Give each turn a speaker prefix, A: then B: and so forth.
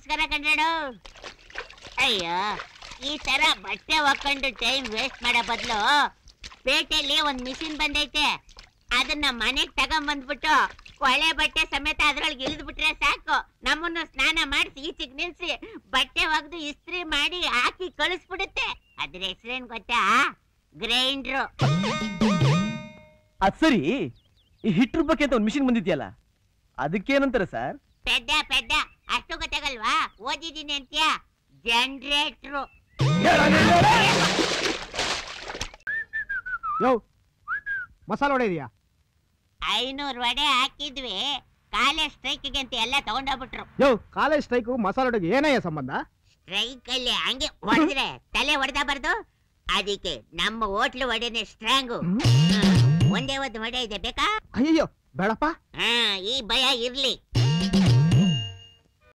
A: ನಮಸ್ಕಾರ ಕಣ್ರಾಡು ಅಯ್ಯೋ ಈ ತರ ಬಟ್ಟೆ ಹಾಕೊಂಡು ಟೈಮ್ ವೇಸ್ಟ್ ಮಾಡೋ ಬದಲು ಪೇಟೆಯಲ್ಲಿ ಒಂದ್ ಮಿಷಿನ್ ಬಂದೈತೆ ಅದನ್ನ ಮನೆಗ್ ತಗೊಂಬಂದ್ಬಿಟ್ಟು ಕೊಳೆ ಬಟ್ಟೆ ಸಮೇತ ಅದ್ರೊಳಗೆ ಇಳಿದು ಬಿಟ್ರೆ ಸಾಕು ನಮ್ಮನ್ನು ಸ್ನಾನ ಮಾಡಿಸಿ ಈಚೆಗ್ ನಿಲ್ಸಿ ಬಟ್ಟೆ ಒಗ್ದು ಇಸ್ತ್ರಿ ಮಾಡಿ ಹಾಕಿ ಕಳಿಸ್ಬಿಡುತ್ತೆ ಅದ್ರ ಹೆಸರೇನ್ ಗೊತ್ತಾ ಗ್ರೈಂಡ್ರು
B: ಅದ್ ಸರಿ ಈ ಹಿಟ್ ರುಬ್ಬಕ್ಕೆ ಅಂತ ಒಂದು ಮಿಷಿನ್ ಬಂದಿದ್ಯಲ್ಲ ಅದಕ್ಕೇನಂತಾರೆ ಸರ್
A: ಪೆದ್ದ ಪೆದ್ದ ಅಷ್ಟು ಗೊತ್ತಾಗಲ್ವಾ ಓದಿದೀನಿ ಅಂತ್ಯ ಜನರೇಟ್ರು
C: ಯೋ ಮಸಾಲ ವಡೆ ಇದೆಯಾ
A: ಐನೂರು ವಡೆ ಹಾಕಿದ್ವಿ ಕಾಲೇಜ್ ಸ್ಟ್ರೈಕ್ಗೆ ಅಂತ ಎಲ್ಲ ತಗೊಂಡೋಗ್ಬಿಟ್ರು
C: ಯೋ ಕಾಲೇಜ್ ಸ್ಟ್ರೈಕು ಮಸಾಲ ವಡೆಗೆ ಏನಯ್ಯ ಸಂಬಂಧ
A: ಸ್ಟ್ರೈಕ್ ಅಲ್ಲಿ ಹಂಗೆ ಹೊಡೆದ್ರೆ ತಲೆ ಹೊಡೆದ ಬರ್ದು ಅದಕ್ಕೆ ನಮ್ಮ ಹೋಟ್ಲು ವಡೆನೆ ಸ್ಟ್ರಾಂಗು ಒಂದೇ ಒಂದು ವಡೆ ಇದೆ ಬೇಕಾ
C: ಅಯ್ಯಯ್ಯೋ ಬೇಡಪ್ಪ
A: ಹಾ ಈ ಭಯ ಇರ್ಲಿ